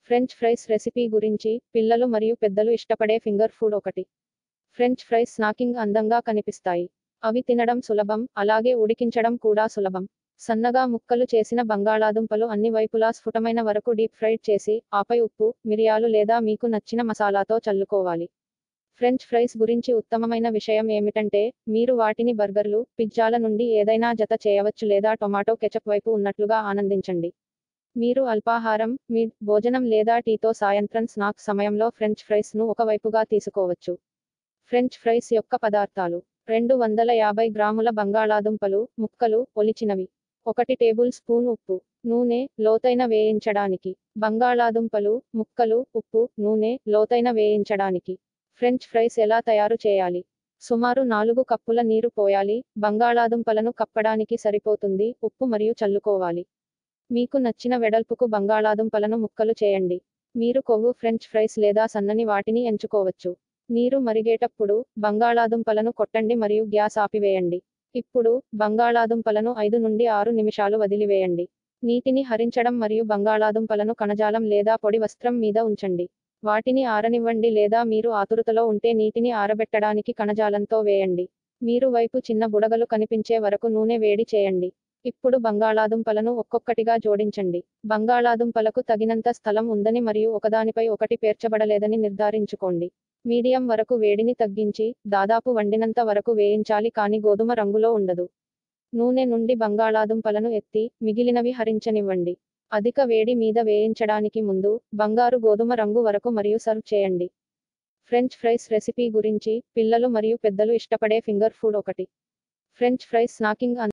French fries recipe గురించి పిల్లలు మరియు పెద్దలు ఇష్టపడే ఫింగర్ ఫుడ్ ఒకటి ఫ్రెంచ్ ఫ్రైస్ స్నాకింగ్ అందంగా కనిపిస్తాయి అవి తినడం సులభం అలాగే ఉడికించడం కూడా సులభం సన్నగా ముక్కలు చేసిన బంగాళాదుంపలు అన్ని వైపులా స్ఫుటమైన వరకు డీప్ ఫ్రైడ్ చేసి ఆపై ఉప్పు మిరియాలు లేదా మీకు నచ్చిన మసాలాతో చల్లుకోవాలి ఫ్రెంచ్ ఫ్రైస్ గురించి ఉత్తమమైన విషయం ఏమిటంటే మీరు వాటిని బర్గర్లు పిజ్జాల నుండి ఏదైనా జత చేయవచ్చు లేదా టొమాటో కెచప్ వైపు ఉన్నట్లుగా ఆనందించండి మీరు అల్పాహారం మిడ్ భోజనం లేదా టీతో సాయంత్రం స్నాక్ సమయంలో ఫ్రెంచ్ ఫ్రైస్ ను ఒకవైపుగా తీసుకోవచ్చు ఫ్రెంచ్ ఫ్రైస్ యొక్క పదార్థాలు రెండు వందల యాభై గ్రాముల బంగాళాదుంపలు ముక్కలు ఒలిచినవి ఒకటి టేబుల్ స్పూన్ ఉప్పు నూనె లోతైన వేయించడానికి బంగాళాదుంపలు ముక్కలు ఉప్పు నూనె లోతైన వేయించడానికి ఫ్రెంచ్ ఫ్రైస్ ఎలా తయారు చేయాలి సుమారు నాలుగు కప్పుల నీరు పోయాలి బంగాళాదుంపలను కప్పడానికి సరిపోతుంది ఉప్పు మరియు చల్లుకోవాలి మీకు నచ్చిన వెడల్పుకు బంగాళాదుంపలను ముక్కలు చేయండి మీరు కొవ్వు ఫ్రెంచ్ ఫ్రైస్ లేదా సన్నని వాటిని ఎంచుకోవచ్చు నీరు మరిగేటప్పుడు బంగాళాదుంపలను కొట్టండి మరియు గ్యాస్ ఆపివేయండి ఇప్పుడు బంగాళాదుంపలను ఐదు నుండి ఆరు నిమిషాలు వదిలివేయండి నీటిని హరించడం మరియు బంగాళాదుంపలను కణజాలం లేదా పొడి వస్త్రం మీద ఉంచండి వాటిని ఆరనివ్వండి లేదా మీరు ఆతురుతలో ఉంటే నీటిని ఆరబెట్టడానికి కణజాలంతో వేయండి మీరు వైపు చిన్న బుడగలు కనిపించే వరకు నూనె వేడి చేయండి ఇప్పుడు బంగాళాదుంపలను ఒక్కొక్కటిగా జోడించండి బంగాళాదుంపలకు తగినంత స్థలం ఉందని మరియు ఒకదానిపై ఒకటి పేర్చబడలేదని నిర్ధారించుకోండి మీడియం వరకు వేడిని తగ్గించి దాదాపు వండినంత వరకు వేయించాలి కానీ గోధుమ రంగులో ఉండదు నూనె నుండి బంగాళాదుంపలను ఎత్తి మిగిలినవి హరించనివ్వండి అధిక వేడి మీద వేయించడానికి ముందు బంగారు గోధుమ రంగు వరకు మరియు సర్వ్ చేయండి ఫ్రెంచ్ ఫ్రైస్ రెసిపీ గురించి పిల్లలు మరియు పెద్దలు ఇష్టపడే ఫింగర్ ఫుడ్ ఒకటి ఫ్రెంచ్ ఫ్రైస్ స్నాకింగ్